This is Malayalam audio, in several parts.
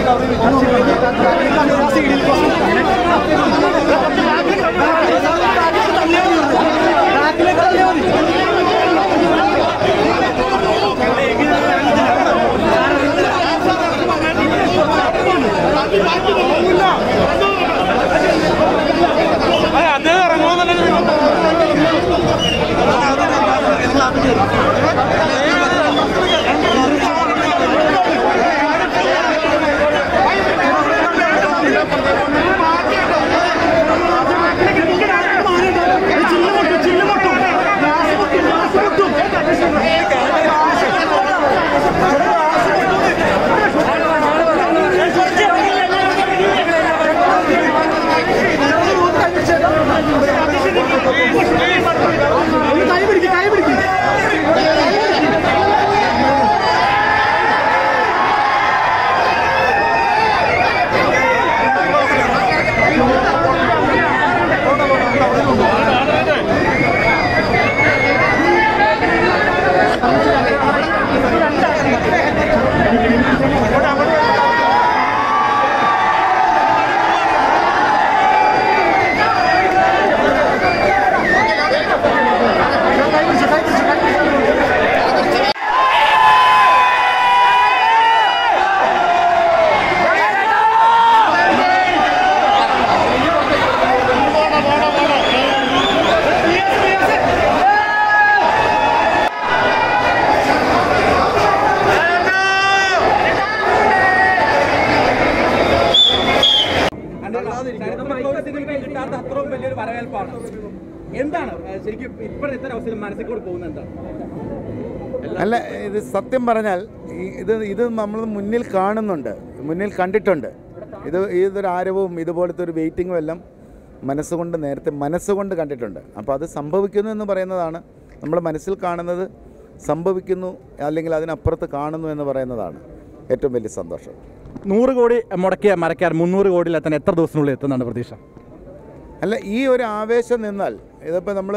അദ്ദേഹം ഇറങ്ങുമെന്നുണ്ടെങ്കിൽ കിട്ടാത്ത അത്രയും വലിയൊരു വരവേൽപ്പാണ് എന്താണ് ഏഹ്, ശരിക്കും ഇപ്പോഴത്തെ ഇത്തരം അവസ്ഥയിൽ മനസ്സിൽ കൂടി പോകുന്നത് എന്താണ് അല്ല ഇത് സത്യം പറഞ്ഞാൽ ഈ ഇത് ഇത് നമ്മൾ മുന്നിൽ കാണുന്നുണ്ട് മുന്നിൽ കണ്ടിട്ടുണ്ട് ഇത് ഇതൊരു ആരവവും ഇതുപോലത്തെ ഒരു വെയിറ്റിങ്ങും എല്ലാം മനസ്സുകൊണ്ട് നേരത്തെ മനസ്സുകൊണ്ട് കണ്ടിട്ടുണ്ട് അപ്പോൾ അത് സംഭവിക്കുന്നു എന്ന് പറയുന്നതാണ് നമ്മൾ മനസ്സിൽ കാണുന്നത് സംഭവിക്കുന്നു അല്ലെങ്കിൽ അതിനപ്പുറത്ത് കാണുന്നു എന്ന് പറയുന്നതാണ് ഏറ്റവും വലിയ സന്തോഷം നൂറ് കോടി മുടക്കിയ മരക്കാർ മുന്നൂറ് കോടിയിൽ എത്താൻ എത്ര ദിവസത്തിനുള്ളിൽ എത്തുന്നതാണ് പ്രതീക്ഷ അല്ല ഈ ഒരു ആവേശം നിന്നാൽ ഇതിപ്പോൾ നമ്മൾ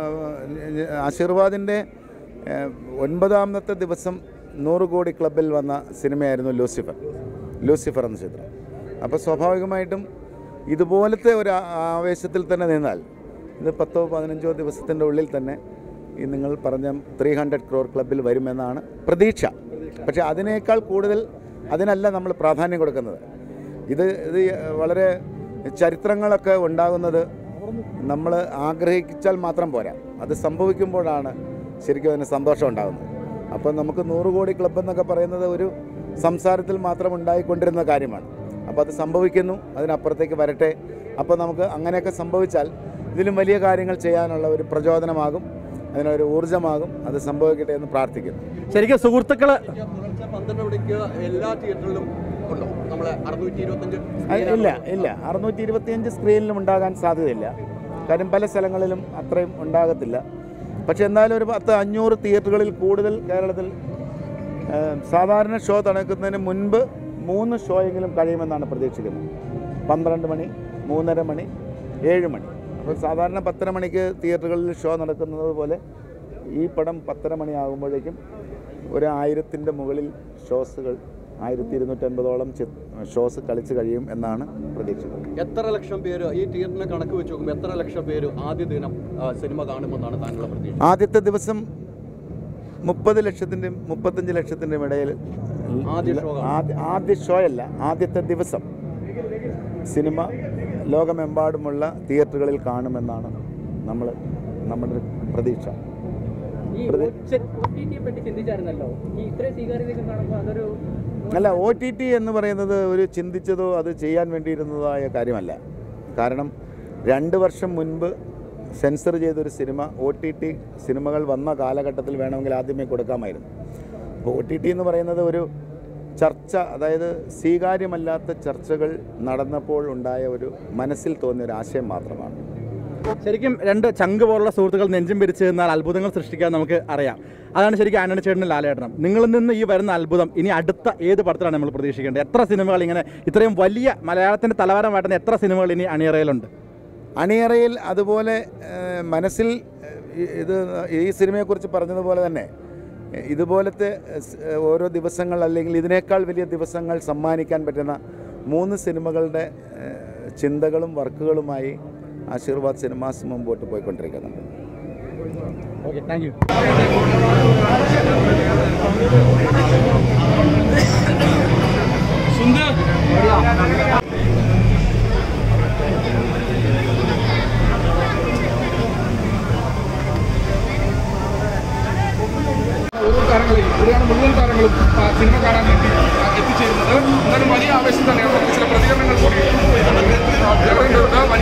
ആശീർവാദിൻ്റെ ഏഹ്, ഒൻപതാമത്തെ ദിവസം നൂറ് കോടി ക്ലബിൽ വന്ന സിനിമയായിരുന്നു ലൂസിഫർ ലൂസിഫർ എന്ന ചിത്രം അപ്പോൾ സ്വാഭാവികമായിട്ടും ഇതുപോലത്തെ ഒരു ആ- ആവേശത്തിൽ തന്നെ നിന്നാൽ ഇത് പത്തോ പതിനഞ്ചോ ദിവസത്തിൻ്റെ ഉള്ളിൽ തന്നെ ഈ നിങ്ങൾ പറഞ്ഞ ത്രീ ഹൺഡ്രഡ് ക്രോർ ക്ലബിൽ വരുമെന്നാണ് പ്രതീക്ഷ പക്ഷേ അതിനേക്കാൾ കൂടുതൽ അതിനല്ല നമ്മൾ പ്രാധാന്യം കൊടുക്കുന്നത് ഇത് ഇത് വളരെ ചരിത്രങ്ങളൊക്കെ ഉണ്ടാകുന്നത് നമ്മൾ ആഗ്രഹിച്ചാൽ മാത്രം പോരാ അത് സംഭവിക്കുമ്പോഴാണ് ശരിക്കും അതിന് സന്തോഷം ഉണ്ടാകുന്നത് അപ്പോൾ നമുക്ക് നൂറ് കോടി ക്ലബ്ബ് എന്നൊക്കെ പറയുന്നത് ഒരു സംസാരത്തിൽ മാത്രം ഉണ്ടായിക്കൊണ്ടിരുന്ന കാര്യമാണ് അപ്പോൾ അത് സംഭവിക്കുന്നു അതിനപ്പുറത്തേക്ക് വരട്ടെ അപ്പോൾ നമുക്ക് അങ്ങനെയൊക്കെ സംഭവിച്ചാൽ ഇതിലും വലിയ കാര്യങ്ങൾ ചെയ്യാനുള്ള ഒരു പ്രചോദനമാകും അതിനൊരു ഊർജ്ജമാകും അത് സംഭവിക്കട്ടെ എന്ന് പ്രാർത്ഥിക്കുന്നു ശരിക്കും സുഹൃത്തുക്കൾ പുലർച്ചെ പന്ത്രണ്ട് മണിക്ക് എല്ലാ തിയേറ്ററിലും ഉണ്ടോ നമ്മളെ അറുന്നൂറ്റി ഇരുപത്തഞ്ച് അ- ഇല്ല ഇല്ല അറുന്നൂറ്റി ഇരുപത്തിയഞ്ച് സ്ക്രീനിലും ഉണ്ടാകാൻ സാധ്യതയില്ല കാര്യം പല സ്ഥലങ്ങളിലും അത്രയും ഉണ്ടാകത്തില്ല പക്ഷെ എന്നാലും ഒരു പത്ത് അഞ്ഞൂറ് തിയേറ്ററുകളിൽ കൂടുതൽ കേരളത്തിൽ ആ, സാധാരണ ഷോ നടക്കുന്നതിന് മുൻപ് മൂന്ന് ഷോയെങ്കിലും കഴിയുമെന്നാണ് പ്രതീക്ഷിക്കുന്നത് പന്ത്രണ്ട് മണി മൂന്നര മണി ഏഴ് മണി അപ്പോൾ സാധാരണ പത്തര മണിക്ക് തിയേറ്ററുകളിൽ ഷോ നടക്കുന്നത് പോലെ ഈ പടം പത്തര മണിയാകുമ്പോഴേക്കും ഒരു ആയിരത്തിൻ്റെ മുകളിൽ ഷോസുകൾ ആയിരത്തി ഇരുന്നൂറ്റൻപതോളം ഷോസ് കളിച്ച് കഴിയും എന്നാണ് പ്രതീക്ഷിക്കുന്നത് എത്ര ലക്ഷം പേര് ഈ തിയേറ്ററിനെ കണക്ക് വെച്ച് നോക്കുമ്പോൾ എത്ര ലക്ഷം പേര് ആദ്യ ദിനം ആ, സിനിമ കാണുമെന്നാണ് താങ്കളുടെ പ്രതീക്ഷ ആദ്യത്തെ ദിവസം മുപ്പത് ലക്ഷത്തിൻ്റെയും മുപ്പത്തഞ്ച് ലക്ഷത്തിൻ്റെയും ഇടയിൽ ആദ്യ ഷോ കാണും. ആദ്യ ആദ്യ ഷോ അല്ല ആദ്യത്തെ ദിവസം സിനിമ ലോകമെമ്പാടുമുള്ള തിയേറ്ററുകളിൽ കാണുമെന്നാണ് നമ്മൾ നമ്മുടെ ഒരു പ്രതീക്ഷ ഈ പ്രതി- ഒ.ടി.ടിയെ പറ്റി ചിന്തിച്ചായിരുന്നല്ലോ ഈ ഇത്രയും സ്വീകാര്യതയൊക്കെ കാണുമ്പോൾ അതൊരു അല്ല ഒ ടി ടി എന്ന് പറയുന്നത് ഒരു ചിന്തിച്ചതോ അത് ചെയ്യാൻ വേണ്ടിയിരുന്നതായ കാര്യമല്ല കാരണം രണ്ട് വർഷം മുൻപ് സെൻസർ ചെയ്തൊരു സിനിമ ഒ ടി ടി സിനിമകൾ വന്ന കാലഘട്ടത്തിൽ വേണമെങ്കിൽ ആദ്യമേ കൊടുക്കാമായിരുന്നു അപ്പോൾ ഒ ടി ടി എന്ന് പറയുന്നത് ഒരു ചർച്ച അതായത് സ്വീകാര്യമല്ലാത്ത ചർച്ചകൾ നടന്നപ്പോൾ ഉണ്ടായ ഒരു മനസ്സിൽ തോന്നിയ ഒരു ആശയം മാത്രമാണ് ശരിക്കും രണ്ട് ചങ്ക് പോലുള്ള സുഹൃത്തുക്കൾ നെഞ്ചും പിരിച്ച് നിന്നാൽ അത്ഭുതങ്ങൾ സൃഷ്ടിക്കാൻ നമുക്ക് അറിയാം അതാണ് ശരിക്കും ആന്റണി ചേട്ടനും ലാലേട്ടനും നിങ്ങളിൽ നിന്ന് ഈ വരുന്ന അത്ഭുതം ഇനി അടുത്ത ഏത് പടത്തിലാണ് നമ്മൾ പ്രതീക്ഷിക്കേണ്ടത് എത്ര സിനിമകൾ ഇങ്ങനെ ഇത്രയും വലിയ മലയാളത്തിൻ്റെ തലവാരം മാറ്റുന്ന എത്ര സിനിമകൾ ഇനി അണിയറയിലുണ്ട് അണിയറയിൽ അതുപോലെ ഏഹ്, മനസ്സിൽ ഏഹ്, ഈ- ഇത് ഈ സിനിമയെക്കുറിച്ച് പറഞ്ഞതുപോലെ തന്നെ ഇതുപോലത്തെ സ്- ഓരോ ദിവസങ്ങൾ അല്ലെങ്കിൽ ഇതിനേക്കാൾ വലിയ ദിവസങ്ങൾ സമ്മാനിക്കാൻ പറ്റുന്ന മൂന്ന് സിനിമകളുടെ ഏഹ്, ചിന്തകളും വർക്കുകളുമായി ആശീർവാദ് സിനിമാസ് മുമ്പോട്ട് പോയിക്കൊണ്ടിരിക്കുന്നുണ്ട് ഓക്കെ താങ്ക് യു സുന്ദർ ഓരോ താരങ്ങളെയും ഇവിടെയാണ് മുഴുവൻ താരങ്ങളും ആ, സിനിമ കാണാൻ വേണ്ടി ആ, എത്തിച്ചേരുന്നത് എന്നാലും വലിയ ആവേശം തന്നെയാണ് നമുക്ക് ചില പ്രതികരണങ്ങൾ കൂടി കേൾക്കേണ്ടതുണ്ട് വലിയ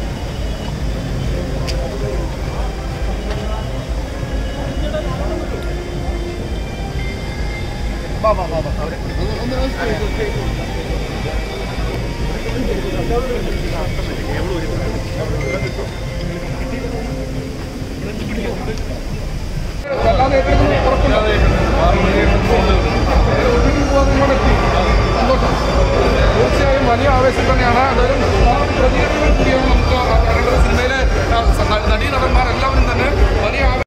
വല്ലാതെ ഏറ്റെടുക്കുന്ന ഉറപ്പുണ്ട് ഒഴുകി പോകാൻ ഇങ്ങോട്ട് എത്തി. സന്തോഷം തീർച്ചയായും വലിയ ആവേശം തന്നെയാണ് എന്തായാലും പരമാവധി പ്രതികരണങ്ങൾ കൂടിയാണ് നമുക്ക് അറിയേണ്ടത് സിനിമയിലെ ആ, സ- നടീ നടന്മാർ എല്ലാവരും തന്നെ വലിയ ആവേ-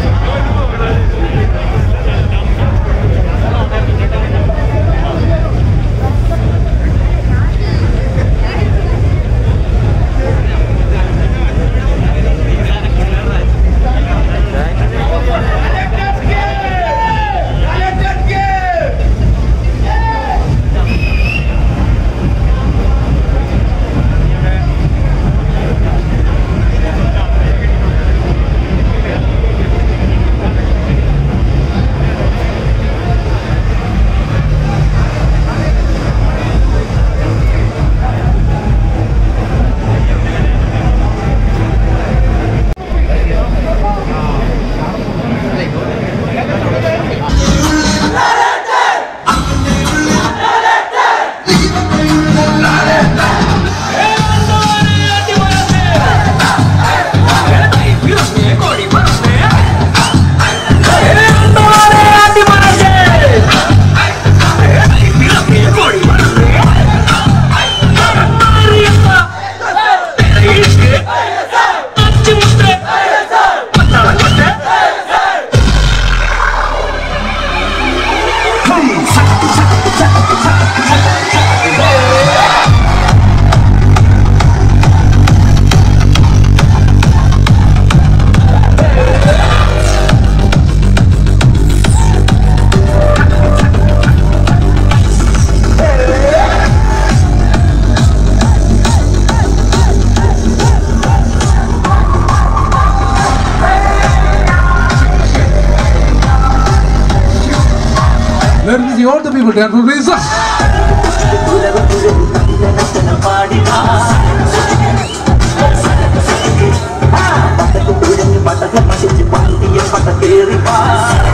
Let me see all the people dance for Jesus. പട്ടക്ക് പിഴഞ്ഞ് പട്ടക്കം മടിച്ച് പാണ്ടിയ പട്ടക്കേറി